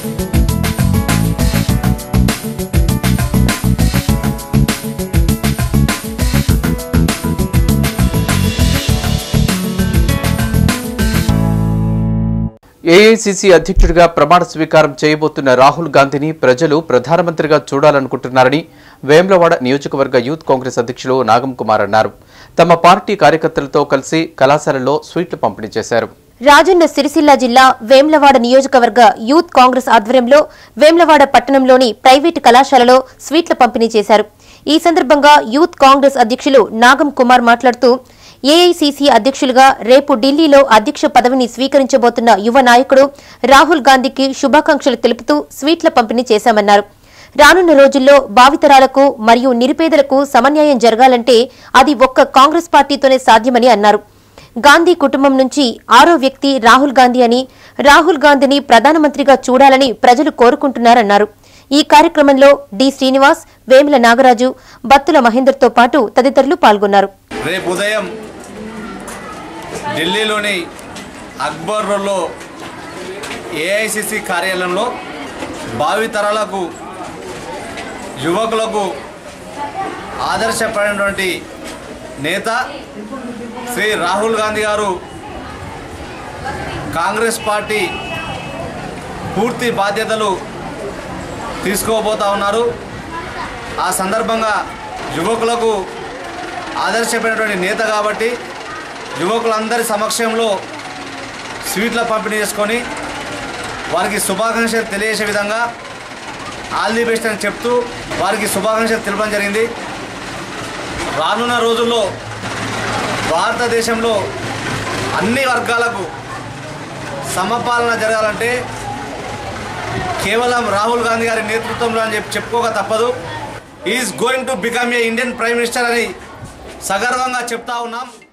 AICC అధ్యక్షుడిగా ప్రమాణ స్వీకారం చేయబోతున్న రాహుల్ గాంధీని ప్రజలు ప్రధానమంత్రిగా చూడాలనుకుంటున్నారని వేమ్లవాడ నియోజకవర్గ యూత్ కాంగ్రెస్ అధ్యక్షులు నాగం కుమార్ అన్నారు తమ పార్టీ కార్యకర్తలతో కలిసి కళాశాలలో స్వీట్లు పంపిణీ చేశారు రాజన్న సిరిసిల్ల జిల్లా వేమ్లవాడ నియోజకవర్గ యూత్ కాంగ్రెస్ ఆధ్వర్యంలో వేమ్లవాడ పట్టణంలోని ప్రైవేటు కళాశాలలో స్వీట్ల పంపిణీ చేశారు ఈ సందర్భంగా యూత్ కాంగ్రెస్ అధ్యక్షులు నాగం కుమార్ మాట్లాడుతూ ఏఐసీసీ అధ్యక్షులుగా రేపు ఢిల్లీలో అధ్యక్ష పదవిని స్వీకరించబోతున్న యువ నాయకుడు రాహుల్ గాంధీకి శుభాకాంక్షలు తెలుపుతూ స్వీట్ల పంపిణీ చేశామన్నారు రానున్న రోజుల్లో భావితరాలకు మరియు నిరుపేదలకు సమన్యాయం జరగాలంటే అది ఒక్క కాంగ్రెస్ పార్టీతోనే సాధ్యమని అన్నారు గాంధీ కుటుంబం నుంచి ఆరో వ్యక్తి రాహుల్ గాంధీ అని రాహుల్ గాంధీని ప్రధానమంత్రిగా చూడాలని ప్రజలు కోరుకుంటున్నారన్నారు ఈ కార్యక్రమంలో డి శ్రీనివాస్ వేముల నాగరాజు బత్తుల మహేందర్తో పాటు తదితరులు పాల్గొన్నారు రేపు ఉదయం ఢిల్లీలోని అక్బర్ రోడ్లో ఏఐసిసి కార్యాలయంలో భావితరాలకు యువకులకు ఆదర్శపడినటువంటి నేత శ్రీ రాహుల్ గాంధీ గారు కాంగ్రెస్ పార్టీ పూర్తి బాధ్యతలు తీసుకోబోతా ఉన్నారు ఆ సందర్భంగా యువకులకు ఆదర్శమైనటువంటి నేత కాబట్టి యువకులందరి సమక్షంలో స్వీట్ల పంపిణీ చేసుకొని వారికి శుభాకాంక్షలు తెలియజేసే విధంగా ఆల్ ది బెస్ట్ అని చెప్తూ వారికి శుభాకాంక్షలు తెలపడం జరిగింది రానున్న రోజుల్లో భారతదేశంలో అన్ని వర్గాలకు సమపాలన జరగాలంటే కేవలం రాహుల్ గాంధీ గారి నేతృత్వంలో అని చెప్పి చెప్పుకోక తప్పదు is going to become a Indian prime minister అని సగర్వంగా చెప్తా ఉన్నాం